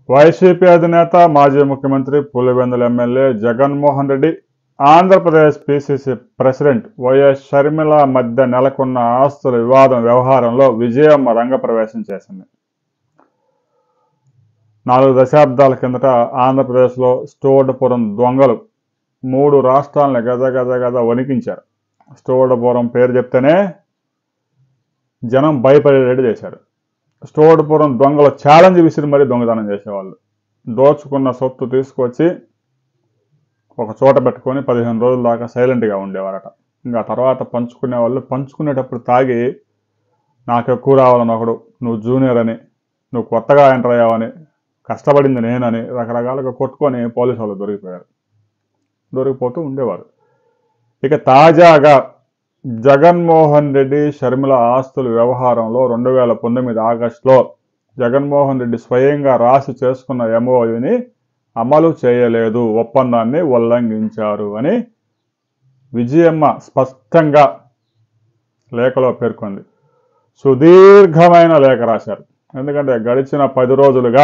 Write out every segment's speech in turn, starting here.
YCP అధినేత మాజీ ముఖ్యమంత్రి Pulivendula MLA Jaganmohan Reddy Andhra Pradesh PCC president YS Sharmila మధ్య నెలకొన్న ఆస్తుల వివాదం వ్యవహారంలో విజయమ్మ రంగప్రవేశం చేసింది నాలుగు దశాబ్దాల కిందట ఆంధ్రప్రదేశ్లో స్టోర్డపురం దొంగలు మూడు రాష్ట్రాలను గజ గజ గజ వణికించారు స్టోర్డపురం పేరు చెప్తేనే జనం భయపడేటట్టు చేశారు స్టోర్డపురం దొంగలు ఛాలెంజ్ విసిరి మరీ దొంగతనం చేసేవాళ్ళు దోచుకున్న సొత్తు తీసుకొచ్చి ఒక చోట పెట్టుకొని పదిహేను రోజుల దాకా సైలెంట్గా ఉండేవారట ఇంకా తర్వాత పంచుకునే వాళ్ళు పంచుకునేటప్పుడు తాగి నాకు ఎక్కువ రావాలని ఒకడు నువ్వు జూనియర్ అని నువ్వు కొత్తగా ఎంటర్ అయ్యావని కష్టపడింది నేనని రకరకాలుగా కొట్టుకొని పోలీసు వాళ్ళు దొరికిపోయారు దొరికిపోతూ ఉండేవారు ఇక తాజాగా జగన్మోహన్ రెడ్డి షర్మిల ఆస్తుల వ్యవహారంలో రెండు వేల పంతొమ్మిది ఆగస్టులో జగన్మోహన్ రెడ్డి స్వయంగా రాసి చేసుకున్న ఎంఓయుని అమలు చేయలేదు ఒప్పందాన్ని ఉల్లంఘించారు అని విజయమ్మ స్పష్టంగా లేఖలో పేర్కొంది సుదీర్ఘమైన లేఖ రాశారు ఎందుకంటే గడిచిన పది రోజులుగా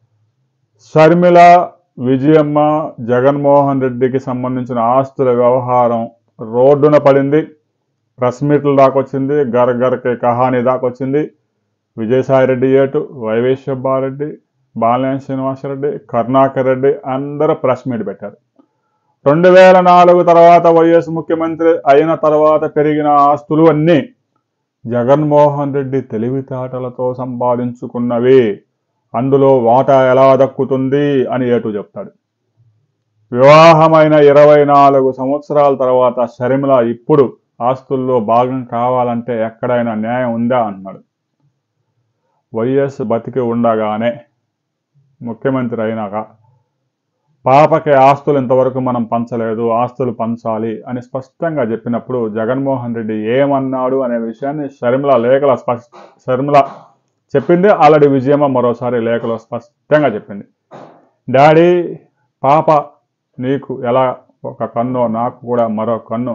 షర్మిల విజయమ్మ జగన్మోహన్ రెడ్డికి సంబంధించిన ఆస్తుల వ్యవహారం రోడ్డున పడింది ప్రెస్ మీట్ల దాకొచ్చింది గర్ గర్కి కహానీ దాకొచ్చింది విజయసాయి రెడ్డి ఏటు వైవి సుబ్బారెడ్డి బాలినేని శ్రీనివాసరెడ్డి కరుణాకర్ రెడ్డి అందరూ ప్రెస్ మీట్ పెట్టారు రెండు వేల నాలుగు తర్వాత వైఎస్ ముఖ్యమంత్రి అయిన తర్వాత పెరిగిన ఆస్తులు అన్నీ జగన్మోహన్ రెడ్డి తెలివితేటలతో సంపాదించుకున్నవి అందులో వాటా ఎలా దక్కుతుంది అని ఏటు చెప్తాడు వివాహమైన ఇరవై నాలుగు సంవత్సరాల తర్వాత షర్మిల ఇప్పుడు ఆస్తుల్లో భాగం కావాలంటే ఎక్కడైనా న్యాయం ఉందా అన్నాడు వైఎస్ బతికి ఉండగానే ముఖ్యమంత్రి అయినాక పాపకి ఆస్తులు ఇంతవరకు మనం పంచలేదు ఆస్తులు పంచాలి అని స్పష్టంగా చెప్పినప్పుడు జగన్మోహన్ రెడ్డి ఏమన్నాడు అనే విషయాన్ని షర్మిల లేఖల స్పష్ట షర్మిల చెప్పింది ఆల్రెడీ విజయమ్మ మరోసారి లేఖలో స్పష్టంగా చెప్పింది డాడీ పాప నీకు ఎలా ఒక కన్ను నాకు కూడా మరో కన్ను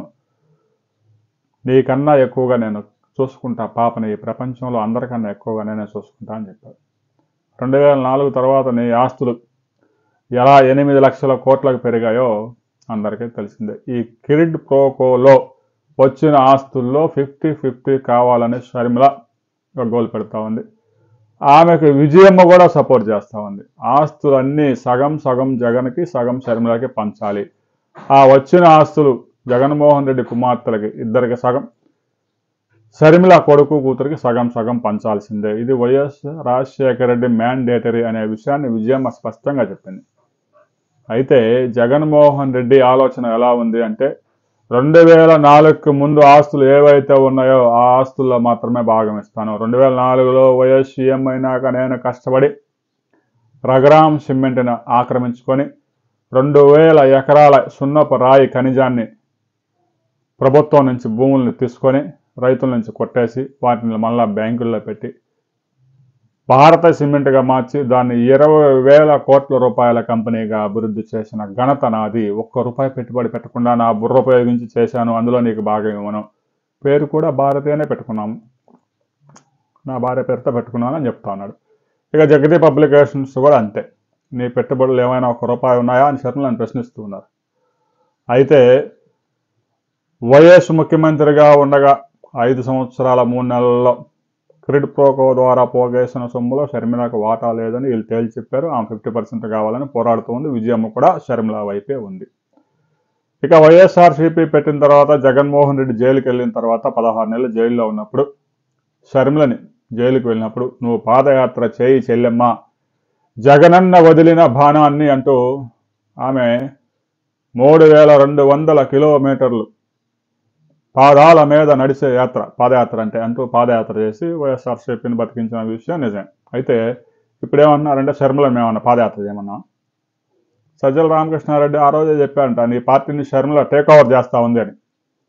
నీకన్నా ఎక్కువగా నేను చూసుకుంటా పాపని ఈ ప్రపంచంలో అందరికన్నా ఎక్కువగా నేనే చూసుకుంటా అని చెప్పారు రెండు వేల నాలుగు తర్వాత నీ ఆస్తులు ఎలా ఎనిమిది లక్షల కోట్లకు పెరిగాయో అందరికీ తెలిసిందే ఈ కిరిడ్ ప్రోకోలో వచ్చిన ఆస్తుల్లో ఫిఫ్టీ ఫిఫ్టీ కావాలని షర్మిల ఒక గోల్ పెడతా ఉంది ఆమెకు విజయమ్మ కూడా సపోర్ట్ చేస్తూ ఉంది ఆస్తులన్నీ సగం సగం జగన్కి సగం షర్మిలకి పంచాలి ఆ వచ్చిన ఆస్తులు జగన్మోహన్ రెడ్డి కుమార్తెలకి ఇద్దరికి సగం షర్మిల కొడుకు కూతురికి సగం సగం పంచాల్సిందే ఇది వైఎస్ రాజశేఖర రెడ్డి మ్యాండేటరీ అనే విషయాన్ని విజయమ్మ స్పష్టంగా చెప్పింది అయితే జగన్మోహన్ రెడ్డి ఆలోచన ఎలా ఉంది అంటే రెండు వేల నాలుగుకి ముందు ఆస్తులు ఏవైతే ఉన్నాయో ఆ ఆస్తుల్లో మాత్రమే భాగం ఇస్తాను రెండు వేల నాలుగులో వైఎస్ సీఎం అయినాక నేను కష్టపడి రఘురామ్ సిమెంట్ని ఆక్రమించుకొని రెండు వేల ఎకరాల సున్నపు రాయి ఖనిజాన్ని ప్రభుత్వం నుంచి భూముల్ని తీసుకొని రైతుల నుంచి కొట్టేసి వాటిని మళ్ళా బ్యాంకుల్లో పెట్టి భారత సిమెంట్గా మార్చి దాన్ని ఇరవై వేల కోట్ల రూపాయల కంపెనీగా అభివృద్ధి చేసిన ఘనత నాది ఒక్క రూపాయి పెట్టుబడి పెట్టకుండా నా బుర్ర ఉపయోగించి చేశాను అందులో నీకు బాగా ఇవ్వను పేరు కూడా భారతీయనే పెట్టుకున్నాము నా భార్య పేరుతో పెట్టుకున్నాను అని చెప్తా ఉన్నాడు ఇక జగదీప్ పబ్లికేషన్స్ కూడా అంతే నీ పెట్టుబడులు ఏమైనా ఒక రూపాయి ఉన్నాయా అని శరణులను ప్రశ్నిస్తూ ఉన్నారు అయితే వైఎస్ ముఖ్యమంత్రిగా ఉండగా ఐదు సంవత్సరాల మూడు నెలల్లో క్రిడ్ ప్రోకో ద్వారా పోగేసిన సొమ్ములో షర్మిలకు వాటా లేదని వీళ్ళు తేల్చి చెప్పారు ఆమె ఫిఫ్టీ పర్సెంట్ కావాలని పోరాడుతూ ఉంది విజయమ్మ కూడా షర్మిల వైపే ఉంది ఇక వైఎస్ఆర్సీపీ పెట్టిన తర్వాత జగన్మోహన్ రెడ్డి జైలుకి వెళ్ళిన తర్వాత పదహారు నెలలు జైల్లో ఉన్నప్పుడు షర్మిలని జైలుకి వెళ్ళినప్పుడు నువ్వు పాదయాత్ర చేయి చెల్లెమ్మ జగనన్న వదిలిన బాణాన్ని అంటూ ఆమె మూడు వేల రెండు వందల కిలోమీటర్లు పాదాల మీద నడిచే యాత్ర పాదయాత్ర అంటే అంటూ పాదయాత్ర చేసి వైఎస్ఆర్సీపీని బతికించిన విషయం నిజం అయితే ఇప్పుడు ఏమన్నారంటే షర్మిల మేమన్నా పాదయాత్ర చేయమన్నా సజ్జల రామకృష్ణారెడ్డి ఆ రోజే చెప్పారంట నీ పార్టీని షర్మిల టేక్ ఓవర్ చేస్తా ఉంది అని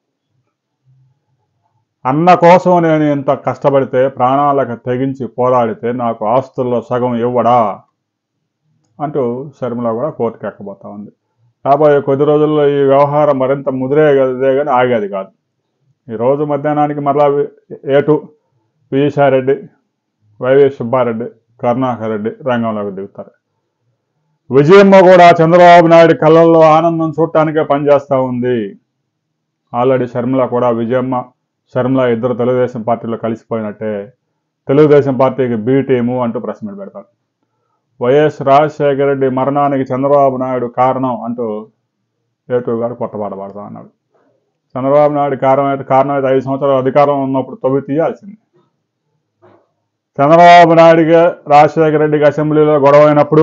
అన్న కోసం నేను ఇంత కష్టపడితే ప్రాణాలకు తెగించి పోరాడితే నాకు ఆస్తుల్లో సగం ఇవ్వడా అంటూ షర్మిల కూడా కోర్టుకి ఎక్కబోతా ఉంది రాబోయే కొద్ది రోజుల్లో ఈ వ్యవహారం మరింత ముదిరేగదే కానీ ఆగేది కాదు ఈ రోజు మధ్యాహ్నానికి మరలా వి- ఏటు విజయసాయిరెడ్డి వైవి సుబ్బారెడ్డి కరుణాకర్ రెడ్డి రంగంలోకి దిగుతారు విజయమ్మ కూడా చంద్రబాబు నాయుడు కళ్ళల్లో ఆనందం చూడటానికే పనిచేస్తూ ఉంది ఆల్రెడీ షర్మిల కూడా విజయమ్మ షర్మిల ఇద్దరు తెలుగుదేశం పార్టీలో కలిసిపోయినట్టే తెలుగుదేశం పార్టీకి బి టీము అంటూ ప్రెస్ మీట్ పెడతారు వైఎస్ రాజశేఖర రెడ్డి మరణానికి చంద్రబాబు నాయుడు కారణం అంటూ ఏటూ గారు కొత్తపాట పాడుతా అన్నాడు చంద్రబాబు నాయుడు కారణం అయితే కారణం అయితే ఐదు సంవత్సరాలు అధికారం ఉన్నప్పుడు తొవ్వి తీయాల్సింది చంద్రబాబు నాయుడికి రాజశేఖర రెడ్డికి అసెంబ్లీలో గొడవ అయినప్పుడు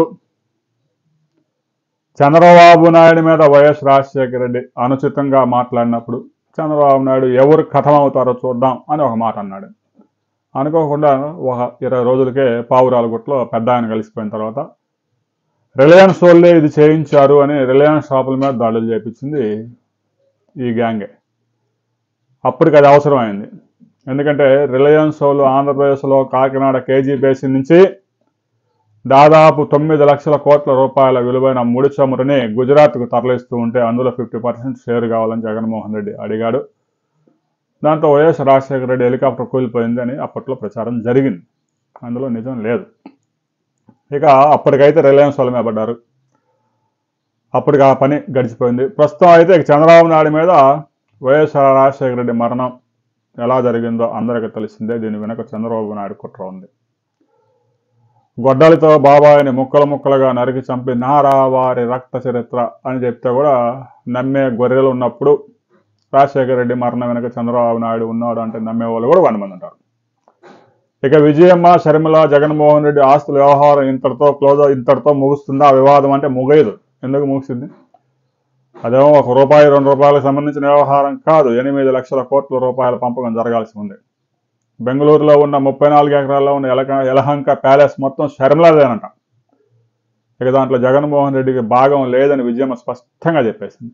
చంద్రబాబు నాయుడు మీద వైఎస్ రాజశేఖర రెడ్డి అనుచితంగా మాట్లాడినప్పుడు చంద్రబాబు నాయుడు ఎవరు కథమవుతారో చూద్దాం అని ఒక మాట అన్నాడు అనుకోకుండా ఒక ఇరవై రోజులకే పావురాల గుట్లో పెద్ద ఆయన కలిసిపోయిన తర్వాత రిలయన్స్ వాళ్ళే ఇది చేయించారు అని రిలయన్స్ షాపుల మీద దాడులు చేయించింది ఈ గ్యాంగే అప్పటికి అది అవసరమైంది ఎందుకంటే రిలయన్స్ వాళ్ళు ఆంధ్రప్రదేశ్లో కాకినాడ కేజీ బేసిన్ నుంచి దాదాపు తొమ్మిది లక్షల కోట్ల రూపాయల విలువైన ముడి చమురుని గుజరాత్కు తరలిస్తూ ఉంటే అందులో ఫిఫ్టీ పర్సెంట్ షేర్ కావాలని జగన్మోహన్ రెడ్డి అడిగాడు దాంతో వైఎస్ రాజశేఖర రెడ్డి హెలికాప్టర్ కూలిపోయింది అని అప్పట్లో ప్రచారం జరిగింది అందులో నిజం లేదు ఇక అప్పటికైతే రిలయన్స్ వాళ్ళ మీద పడ్డారు అప్పటికి ఆ పని గడిచిపోయింది ప్రస్తుతం అయితే ఇక చంద్రబాబు నాయుడు మీద వైఎస్ రాజశేఖర రెడ్డి మరణం ఎలా జరిగిందో అందరికీ తెలిసిందే దీని వెనక చంద్రబాబు నాయుడు కుట్ర ఉంది గొడ్డలితో బాబాయిని ముక్కలు ముక్కలుగా నరికి చంపి నారా వారి రక్త చరిత్ర అని చెప్తే కూడా నమ్మే గొర్రెలు ఉన్నప్పుడు రాజశేఖర రెడ్డి మరణం వెనక చంద్రబాబు నాయుడు ఉన్నాడు అంటే నమ్మే వాళ్ళు కూడా వంద మంది ఉంటారు ఇక విజయమ్మ షర్మిల జగన్మోహన్ రెడ్డి ఆస్తుల వ్యవహారం ఇంతటితో క్లోజ్ ఇంతటితో ముగుస్తుందా ఆ వివాదం అంటే ముగయదు ఎందుకు ముగిసింది అదేమో ఒక రూపాయి రెండు రూపాయలకు సంబంధించిన వ్యవహారం కాదు ఎనిమిది లక్షల కోట్ల రూపాయల పంపకం జరగాల్సి ఉంది బెంగళూరులో ఉన్న ముప్పై నాలుగు ఎకరాల్లో ఉన్న ఎలక ఎలహంక ప్యాలెస్ మొత్తం షర్మిలాదేనంట ఇక దాంట్లో జగన్మోహన్ రెడ్డికి భాగం లేదని విజయమ్మ స్పష్టంగా చెప్పేసింది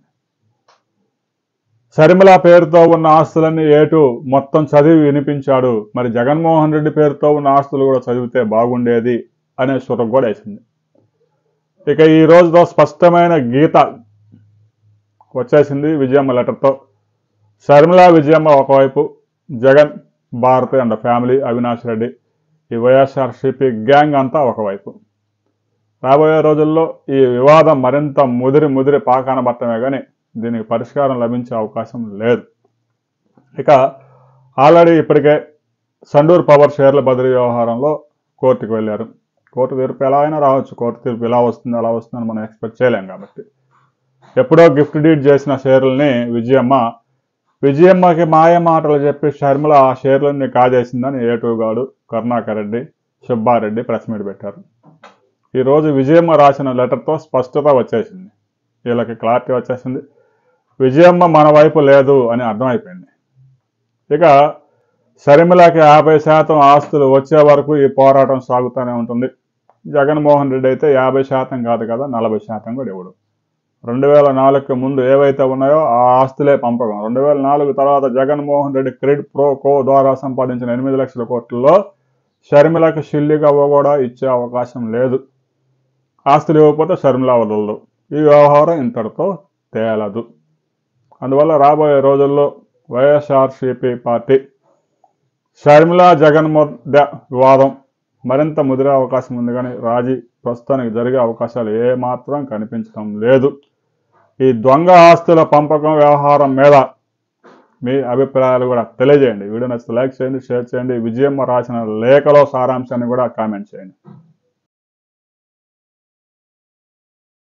షర్మిల పేరుతో ఉన్న ఆస్తులన్నీ ఏటు మొత్తం చదివి వినిపించాడు మరి జగన్మోహన్ రెడ్డి పేరుతో ఉన్న ఆస్తులు కూడా చదివితే బాగుండేది అనే సురం కూడా వేసింది ఇక ఈ రోజుతో స్పష్టమైన గీత వచ్చేసింది విజయమ్మ లెటర్తో షర్మిల విజయమ్మ ఒకవైపు జగన్ భారతి అండ్ ఫ్యామిలీ అవినాష్ రెడ్డి ఈ వైఎస్ఆర్సీపీ గ్యాంగ్ అంతా ఒకవైపు రాబోయే రోజుల్లో ఈ వివాదం మరింత ముదిరి ముదిరి పాకాన పట్టమే కానీ దీనికి పరిష్కారం లభించే అవకాశం లేదు ఇక ఆల్రెడీ ఇప్పటికే సండూర్ పవర్ షేర్ల బదిలీ వ్యవహారంలో కోర్టుకు వెళ్ళారు కోర్టు తీర్పు ఎలా అయినా రావచ్చు కోర్టు తీర్పు ఇలా వస్తుంది అలా వస్తుందని మనం ఎక్స్పెక్ట్ చేయలేం కాబట్టి ఎప్పుడో గిఫ్ట్ డీడ్ చేసిన షేర్లని విజయమ్మ విజయమ్మకి మాయ మాటలు చెప్పి షర్మిల ఆ షేర్లన్నీ కాజేసిందని ఏటుగాడు కరుణాకర్ రెడ్డి సుబ్బారెడ్డి ప్రెస్ మీట్ పెట్టారు ఈరోజు విజయమ్మ రాసిన లెటర్తో స్పష్టత వచ్చేసింది వీళ్ళకి క్లారిటీ వచ్చేసింది విజయమ్మ మన వైపు లేదు అని అర్థమైపోయింది ఇక షర్మిలకి యాభై శాతం ఆస్తులు వచ్చే వరకు ఈ పోరాటం సాగుతూనే ఉంటుంది జగన్మోహన్ రెడ్డి అయితే యాభై శాతం కాదు కదా నలభై శాతం కూడా ఇవ్వడు రెండు వేల నాలుగుకి ముందు ఏవైతే ఉన్నాయో ఆ ఆస్తులే పంపకం రెండు వేల నాలుగు తర్వాత Jaganmohan Reddy quid pro quo ద్వారా సంపాదించిన ఎనిమిది లక్షల కోట్లలో షర్మిలకు షిల్లిగా కూడా ఇచ్చే అవకాశం లేదు ఆస్తులు ఇవ్వకపోతే షర్మిల వదలదు ఈ వ్యవహారం ఇంతటితో తేలదు అందువల్ల రాబోయే రోజుల్లో వైఎస్ఆర్సీపీ పార్టీ షర్మిల జగన్ మధ్య వివాదం మరింత ముదిరే అవకాశం ఉంది కానీ రాజీ ప్రస్తుతానికి జరిగే అవకాశాలు ఏమాత్రం కనిపించడం లేదు ఈ దొంగ ఆస్తుల పంపకం వ్యవహారం మీద మీ అభిప్రాయాలు కూడా తెలియజేయండి వీడియో నచ్చితే లైక్ చేయండి షేర్ చేయండి విజయమ్మ రాసిన లేఖలో సారాంశాన్ని కూడా కామెంట్ చేయండి